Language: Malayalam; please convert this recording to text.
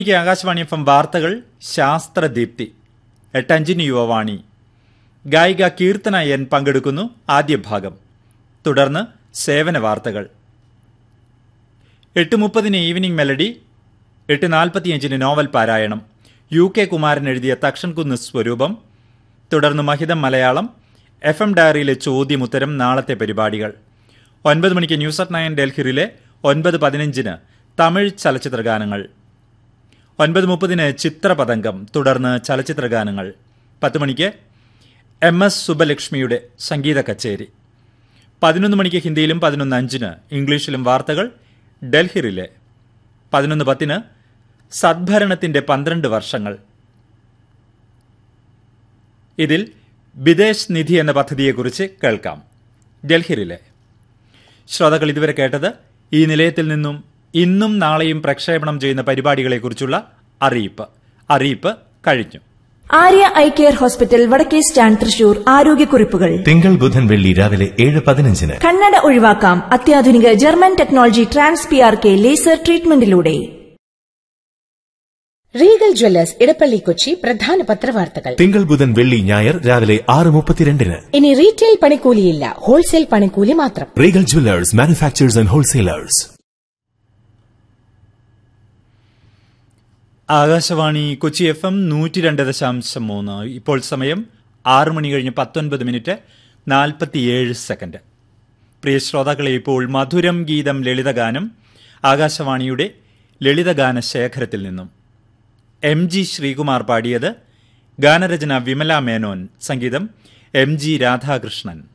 എനിക്ക് ആകാശവാണി എഫ് എം വാർത്തകൾ ശാസ്ത്രദീപ്തി എട്ടഞ്ചിന് യുവവാണി ഗായിക കീർത്തന എൻ പങ്കെടുക്കുന്നു ആദ്യ ഭാഗം തുടർന്ന് സേവന വാർത്തകൾ എട്ട് മുപ്പതിന് ഈവനിംഗ് മെലഡി എട്ട് നാൽപ്പത്തിയഞ്ചിന് നോവൽ പാരായണം യു കെ കുമാരൻ എഴുതിയ തക്ഷൻകുന്ന് സ്വരൂപം തുടർന്ന് മഹിതം മലയാളം എഫ് എം ഡയറിയിലെ ചോദ്യമുത്തരം നാളത്തെ പരിപാടികൾ ഒൻപത് മണിക്ക് ന്യൂസ് അറ്റ് നയൻ ഡൽഹിയിലെ ഒൻപത് പതിനഞ്ചിന് തമിഴ് ചലച്ചിത്ര ഗാനങ്ങൾ ഒൻപത് മുപ്പതിന് ചിത്രപതംഗം തുടർന്ന് ചലച്ചിത്ര ഗാനങ്ങൾ പത്ത് മണിക്ക് എം എസ് സുബലക്ഷ്മിയുടെ സംഗീത കച്ചേരി പതിനൊന്ന് മണിക്ക് ഹിന്ദിയിലും പതിനൊന്ന് അഞ്ചിന് ഇംഗ്ലീഷിലും വാർത്തകൾ ഡൽഹിയിലെ പതിനൊന്ന് പത്തിന് സദ്ഭരണത്തിന്റെ പന്ത്രണ്ട് വർഷങ്ങൾ ഇതിൽ വിദേശ് നിധി എന്ന പദ്ധതിയെക്കുറിച്ച് കേൾക്കാം ഡൽഹിയിലെ ശ്രോതാക്കൾ ഇതുവരെ കേട്ടത് ഈ നിലയത്തിൽ നിന്നും ഇന്നും നാളെയും പ്രക്ഷേപണം ചെയ്യുന്ന പരിപാടികളെക്കുറിച്ചുള്ള അറിയിപ്പ് അറിയിപ്പ് കഴിഞ്ഞു ആര്യ ഐ കെയർ ഹോസ്പിറ്റൽ വടക്കേ സ്റ്റാൻഡ് തൃശൂർ ആരോഗ്യക്കുറിപ്പുകൾ തിങ്കൾ ബുധൻ വെള്ളി രാവിലെ ഏഴ് പതിനഞ്ചിന് കണ്ണട ഒഴിവാക്കാം അത്യാധുനിക German technology trans P R K laser ട്രീറ്റ്മെന്റിലൂടെ റീഗൽ ജ്വല്ലേഴ്സ് ഇടപ്പള്ളി കൊച്ചി പ്രധാന പത്രവാർത്തകൾ തിങ്കൾ ബുധൻ വെള്ളി ഞായർ രാവിലെ ആറ് മുപ്പത്തിരണ്ടിന് ഇനി റീറ്റെയിൽ പണിക്കൂലിയില്ല ഹോൾസെയിൽ പണിക്കൂലി മാത്രം Regal jewellers manufacturers and wholesalers Akashvani Kochi F M നൂറ്റി രണ്ട് ദശാംശം മൂന്ന് ഇപ്പോൾ സമയം ആറ് മണി കഴിഞ്ഞ് പത്തൊൻപത് മിനിറ്റ് നാൽപ്പത്തിയേഴ് സെക്കൻഡ് പ്രിയ ശ്രോതാക്കളെ ഇപ്പോൾ മധുരം ഗീതം ലളിതഗാനം ആകാശവാണിയുടെ ലളിതഗാന ശേഖരത്തിൽ നിന്നും എം ജി ശ്രീകുമാർ പാടിയത് ഗാനരചന വിമല മേനോൻ സംഗീതം എം ജി രാധാകൃഷ്ണൻ